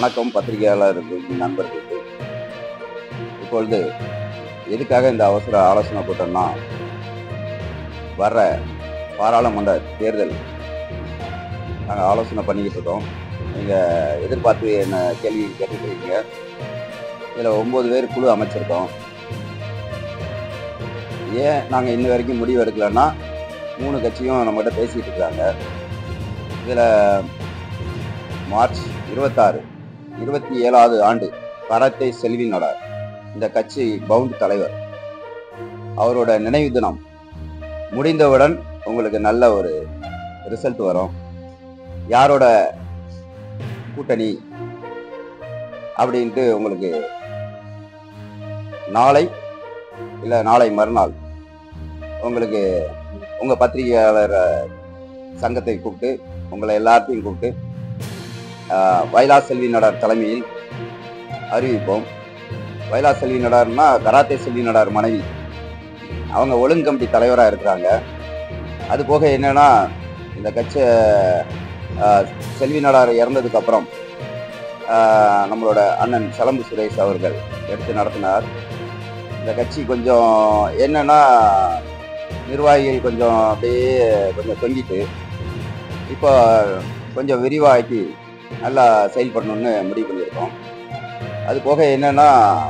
வணக்கம் பத்திரிகையாளருக்கு நண்பர்களுக்கு இப்பொழுது எதுக்காக இந்த அவசர ஆலோசனை கூட்டம்னா வர்ற பாராளுமன்ற தேர்தல் நாங்கள் ஆலோசனை பண்ணிக்கிட்டு இருக்கோம் நீங்கள் எதிர்பார்த்து என்ன கேள்வி கேட்டுட்டு இருக்கீங்க இதில் ஒம்பது பேர் குழு அமைச்சிருக்கோம் ஏன் நாங்கள் இன்ன வரைக்கும் முடிவு எடுக்கலைன்னா மூணு கட்சியும் நம்மகிட்ட பேசிகிட்டு இருக்காங்க இதில் மார்ச் இருபத்தாறு இருபத்தி ஏழாவது ஆண்டு கராத்தே செல்வி நடார் இந்த கட்சி பவுண்ட் தலைவர் அவரோட நினைவு தினம் முடிந்தவுடன் உங்களுக்கு நல்ல ஒரு ரிசல்ட் வரும் யாரோட கூட்டணி அப்படின்ட்டு உங்களுக்கு நாளை இல்லை நாளை மறுநாள் உங்களுக்கு உங்கள் பத்திரிகையாளர் அஹ், சங்கத்தை கூப்பிட்டு உங்களை எல்லாத்தையும் கூப்பிட்டு ஆஹ், வைலா செல்வி நடார் தலைமையில் அறிவிப்போம் வைலா செல்வி நடார்னா கராத்தே செல்வி நடார் மனைவி அவங்க ஒழுங்கு கமிட்டி தலைவராக இருக்கிறாங்க அது போக என்னன்னா இந்த கட்சி ஆஹ், செல்வி நடார் இறந்ததுக்கு அப்புறம் ஆஹ், நம்மளோட அண்ணன் சலம்பு சுரேஷ் அவர்கள் எடுத்து நடத்தினார் இந்த கட்சி கொஞ்சம் என்னன்னா நிர்வாகிகள் கொஞ்சம் அப்படியே கொஞ்சம் தொங்கிட்டு இப்போ கொஞ்சம் விரிவாக்கி நல்லா செயல்படணும்னு முடிவு பண்ணியிருக்கோம் அது போக என்னன்னா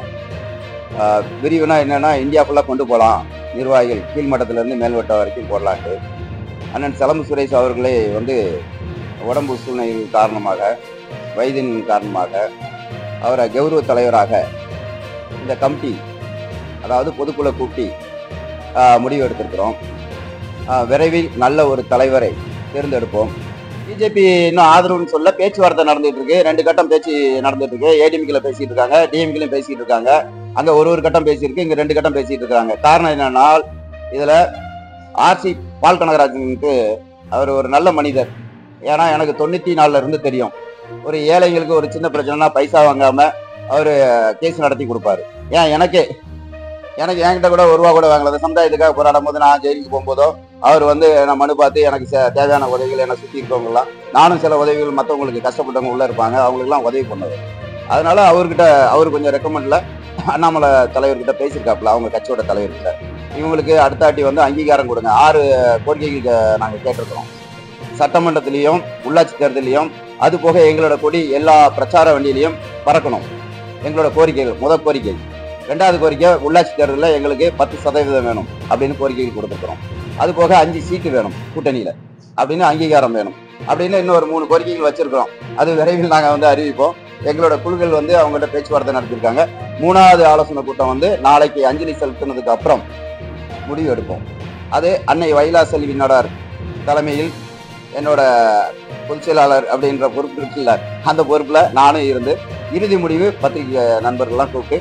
ஆஹ், விரிவுனா என்னன்னா இந்தியா ஃபுல்லாக கொண்டு போகலாம் நிர்வாகிகள் கீழ்மட்டத்திலேருந்து மேல்வட்டம் வரைக்கும் போடலான்ட்டு அண்ணன் சலம்பு சுரேஷ் அவர்களே வந்து உடம்பு சூழ்நிலை காரணமாக வயதின் காரணமாக அவரை கௌரவ தலைவராக இந்த கமிட்டி அதாவது பொதுக்குழு கூட்டி ஆஹ், முடிவு எடுத்திருக்கிறோம் ஆஹ், விரைவில் நல்ல ஒரு தலைவரை தேர்ந்தெடுப்போம் பிஜேபி இன்னும் ஆதரவுன்னு சொல்ல பேச்சுவார்த்தை நடந்துட்டு இருக்கு ரெண்டு கட்டம் பேச்சு நடந்துட்டு இருக்கு ஏடிஎம்கில பேசிட்டு இருக்காங்க டிஎம்கிலையும் பேசிட்டு இருக்காங்க அங்க ஒரு ஒரு கட்டம் பேசியிருக்கு இங்க ரெண்டு கட்டம் பேசிட்டு இருக்காங்க காரணம் என்னன்னா இதுல ஆர்சி பால் கனகராஜனுக்கு அவர் ஒரு நல்ல மனிதர் ஏன்னா எனக்கு தொண்ணூத்தி நாலுல இருந்து தெரியும் ஒரு ஏழைங்களுக்கு ஒரு சின்ன பிரச்சனைனா பைசா வாங்காம அவர் கேஸ் நடத்தி கொடுப்பாரு ஏன் எனக்கே எனக்கு என்கிட்ட கூட ஒரு ரூபா கூட வாங்கல அந்த சமுதாயத்துக்காக போராடும் போது நான் ஜெயிலுக்கு போகும்போதோ அவர் வந்து நான் மனு பார்த்து எனக்கு சே- தேவையான உதவிகள் என்னை சுற்றி இருக்கவங்கலாம் நானும் சில உதவிகள் மற்றவங்களுக்கு கஷ்டப்பட்டவங்க உள்ள இருப்பாங்க அவங்களுக்குலாம் உதவி பண்ணுவேன் அதனால அவர்கிட்ட அவர் கொஞ்சம் ரெக்கமெண்ட்ல அண்ணாமலை தலைவர்கிட்ட பேசியிருக்காப்புல அவங்க கட்சியோட தலைவர்கிட்ட இவங்களுக்கு அடுத்த ஆட்டி வந்து அங்கீகாரம் கொடுங்க ஆறு கோரிக்கைகளுக்கு நாங்கள் கேட்டிருக்கிறோம் சட்டமன்றத்திலையும் உள்ளாட்சி தேர்தலையும் அது போக எங்களோட கொடி எல்லா பிரச்சார வண்டியிலையும் பறக்கணும் எங்களோட கோரிக்கைகள் முத கோரிக்கை ரெண்டாவது கோரிக்கை உள்ளாட்சி தேர்தலில் எங்களுக்கு பத்து சதவீதம் வேணும் அப்படின்னு கோரிக்கைகள் கொடுத்துருக்குறோம் அது போக அஞ்சு சீட்டு வேணும் கூட்டணியில அப்படின்னு அங்கீகாரம் வேணும் அப்படின்னு இன்னொரு மூணு கோரிக்கைகள் வச்சிருக்கிறோம் அது விரைவில் நாங்கள் வந்து அறிவிப்போம் எங்களோட குழுக்கள் வந்து அவங்ககிட்ட பேச்சுவார்த்தை நடத்திருக்காங்க மூணாவது ஆலோசனை கூட்டம் வந்து நாளைக்கு அஞ்சலி செலுத்தினதுக்கு அப்புறம் முடிவு எடுப்போம் அது அன்னை வைலா செல்வி நடார் தலைமையில் என்னோட பொதுச் செயலாளர் அப்படின்ற பொறுப்பு இருக்குல்ல அந்த பொறுப்புல நானும் இருந்து இறுதி முடிவு பத்திரிகை நண்பர்கள்லாம் கூப்பிட்டு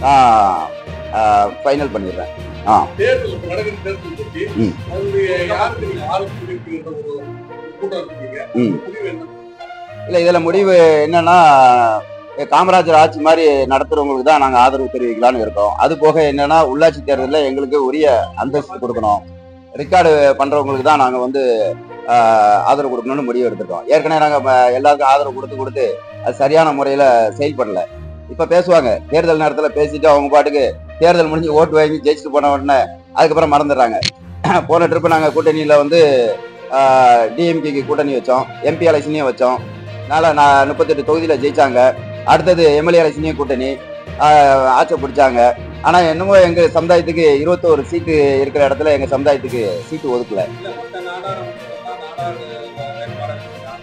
ஃபைனல் பண்ணிடுறேன் தேர்தல் இப்ப நடக்கிற தேர்தல் பத்தி ம். அவருடைய யாருக்கு நீங்க ஆதரவு தெரிவிக்கின்ற ஒரு கூட்டம் இருக்கீங்க ம். முடிவு என்ன இல்ல இதுல முடிவு என்னன்னா எ, காமராஜர் ஆட்சி மாதிரி நடத்துறவங்களுக்கு தான் நாங்க ஆதரவு தெரிவிக்கலாம்னு இருக்கோம் அது போக என்னன்னா உள்ளாட்சி தேர்தலில் எங்களுக்கு உரிய அந்தஸ்து கொடுக்கணும் ரெக்கார்டு பண்றவங்களுக்கு தான் நாங்க வந்து ஆஹ், ஆதரவு கொடுக்கணும்னு முடிவு எடுத்திருக்கோம் ஏற்கனவே நாங்க ம, எல்லாருக்கும் ஆதரவு கொடுத்து கொடுத்து அது சரியான முறையில செயல்படல இப்ப பேசுவாங்க தேர்தல் நேரத்துல பேசிட்டு அவங்க பாட்டுக்கு தேர்தல் முடிஞ்சு ஓட்டு வாங்கி ஜெயிச்சுட்டு போன உடனே அதுக்கப்புறம் மறந்துடுறாங்க போன ட்ரிப்பு நாங்க கூட்டணியில வந்து டிஎம்கேக்கு கூட்டணி வச்சோம் எம்பி எலெக்ஷனையும் வச்சோம் அதனால நான் முப்பத்தெட்டு தொகுதியில ஜெயிச்சாங்க அடுத்தது எம்எல்ஏ எலெக்ஷனையும் கூட்டணி ஆஹ், ஆட்சி பிடிச்சாங்க ஆனா என்னமோ எங்க சமுதாயத்துக்கு இருபத்தோரு சீட்டு இருக்கிற இடத்துல எங்க சமுதாயத்துக்கு சீட்டு ஒதுக்கல இல்ல மத்த நாடாளுமன்ற நாடாளு வேட்பாளர்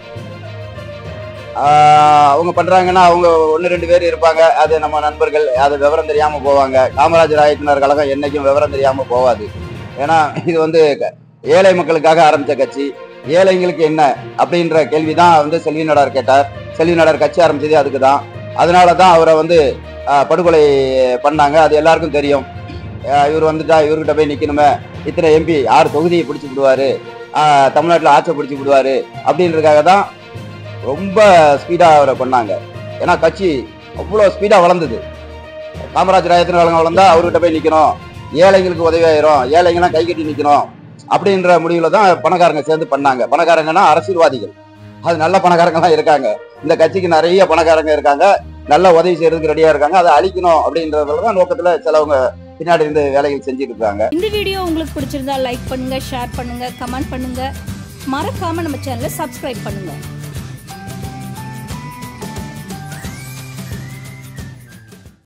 ஆஹ், அவங்க பண்றாங்கன்னா அவங்க ஒன்னு ரெண்டு பேர் இருப்பாங்க அது நம்ம நண்பர்கள் அது விவரம் தெரியாம போவாங்க காமராஜர் ஆயத்தினர் கழகம் என்னைக்கும் விவரம் தெரியாம போவாது ஏன்னா இது வந்து க- ஏழை மக்களுக்காக ஆரம்பிச்ச கட்சி ஏழைங்களுக்கு என்ன அப்படின்ற கேள்விதான் வந்து செல்வி நடார் கேட்டார் செல்வி நடார் கட்சி ஆரம்பிச்சதே அதுக்கு தான் அதனால தான் அவரை வந்து ஆஹ், படுகொலை பண்ணாங்க அது எல்லாருக்கும் தெரியும் ஆஹ், இவர் வந்துட்டா இவர்கிட்ட போய் நிக்கணுமே இத்தனை எம்பி ஆறு தொகுதியை பிடிச்சி விடுவாரு தமிழ்நாட்டில் ஆட்சி பிடிச்சி விடுவாரு அப்படின்றதுக்காக தான் ரொம்ப ஸ்பீடா அவரை பண்ணாங்க ஏன்னா கட்சி அவ்வளோ ஸ்பீடா வளர்ந்தது காமராஜர் ஆயத்தின் கழகம் வளர்ந்தா அவர்கிட்ட போய் நிக்கணும் ஏழைங்களுக்கு உதவி ஆயிரும் ஏழைங்கெல்லாம் கை கட்டி நிக்கணும் அப்படின்ற முடிவுல தான் பணக்காரங்க சேர்ந்து பண்ணாங்க பணக்காரங்கன்னா அரசியல்வாதிகள் அது நல்ல பணக்காரங்கலாம் இருக்காங்க இந்த கட்சிக்கு நிறைய பணக்காரங்க இருக்காங்க நல்ல உதவி செய்யறதுக்கு ரெடியா இருக்காங்க அதை அழிக்கணும் அப்படின்றதுல தான் நோக்கத்துல சிலவங்க பின்னாடி இருந்து வேலைகள் செஞ்சுட்டு இருக்காங்க இந்த வீடியோ உங்களுக்கு பிடிச்சிருந்தா லைக் பண்ணுங்க ஷேர் பண்ணுங்க கமெண்ட் பண்ணுங்க மறக்காம நம்ம சேனலை சப்ஸ்கிரைப் பண்ணுங்க